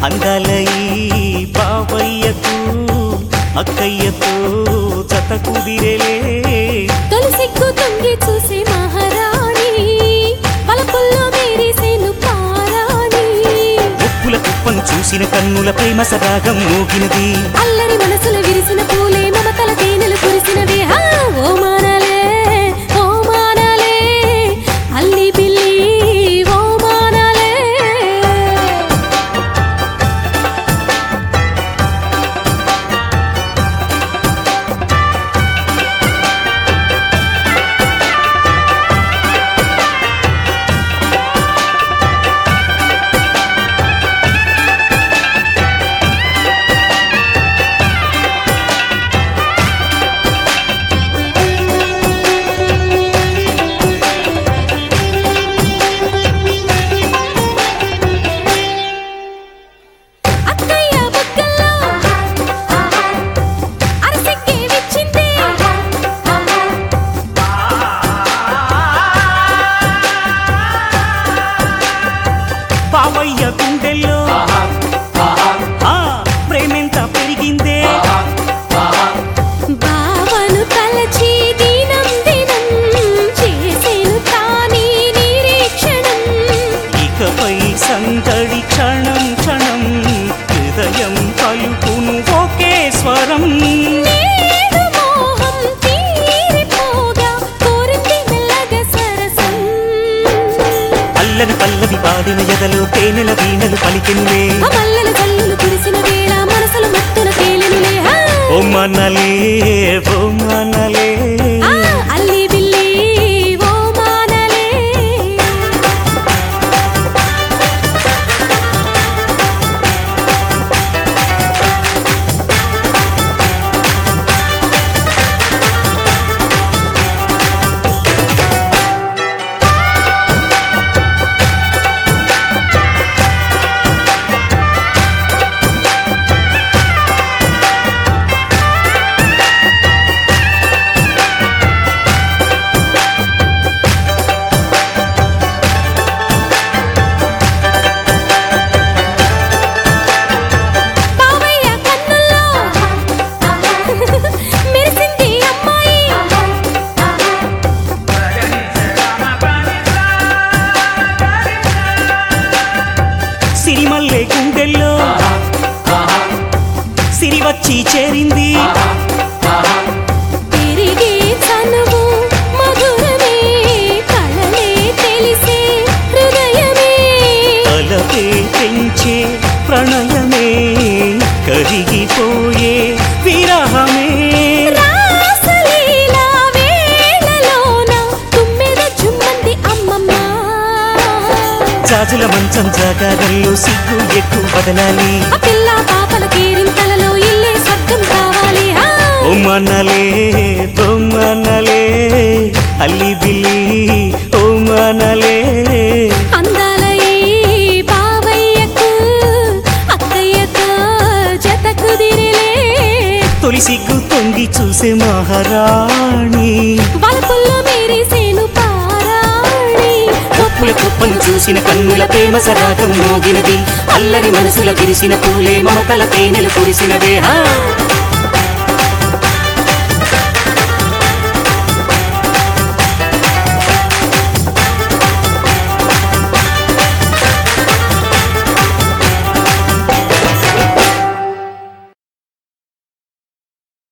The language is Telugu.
అందాల ఈ బావయ్యకు అక్కయ్యతో జత కుదిరేలే తొలి సిగ్గు తొంగి చూసే మహారాణి పలకుల్లో మేరీసేను పారాణి ఉప్పుల కుప్పను చూసిన కన్నుల ప్రేమ సరాగం మోగినది అల్లరి మనసుల విరిసిన పూలే మమతల తేనెలు కురిసినవి హా, ఓ మానాలే ఓ మానాలే అల్లి బిల్లి ఓ మానాలే అక్కయ్య బుగ్గల్లో అరసెక్కే విచ్చింది బావయ్య గుండెల్లో ఆ ప్రేమెంత పెరిగిందే బావను తలచి దినం దినం చేసేను తానీ నిరీక్షణం ఇకపై సందడి క్షణం క్షణం హృదయం పలుకును ఒకే స్వరం నేడు మోహం తీరిపోగా కోరింది మెల్లగా సరసం అల్లని పల్లవి పాడిన ఎదలు తేనెల వీణలు పలికెనులే ఆ మల్లెల జల్లులు కురిసిన వేళ మనసులు మత్తున తేలినులే హా. ఓ మనలే ఓ మనలే ఆ అల్లి బిల్లి ఓ మానలే బావయ్య కన్నుల్లో మెరిసింది అమ్మాయి సిరిమల్లె గుండెల్లో సిరి వచ్చి చేరింది పెరిగే చనువు మధురమే కళలే తెలిసే హృదయమే అలపే పెంచే ప్రణయమే కరిగిపోయే విరహమే రాసలీలా వేళలోన తుమ్మెద చుమ్మంది అమ్మమ్మ జాజుల మంచం జాగారంలో సిగ్గు ఎక్కువ బదలాలి ఆ పిల్ల పాపల కేరింతలలో ఇల్లే స్వర్గం కావాలి ఆ! ఓ మనలే ఓ మనలే అల్లి బిల్లి ఓ మనలే అందాల ఈ బావయ్యకు అక్కయ్యతో జత కుదిరిలే తొలి సిగ్గు తొంగి చూసే మహారాణి వలపుల్లో మెరిసేను పారాణి ఒప్పుల కుప్పను చూసిన కన్నుల ప్రేమ సరాగం మోగినది అల్లరి మనసుల విరిసిన పూలే మమతల తేనెలు కురిసినదే హా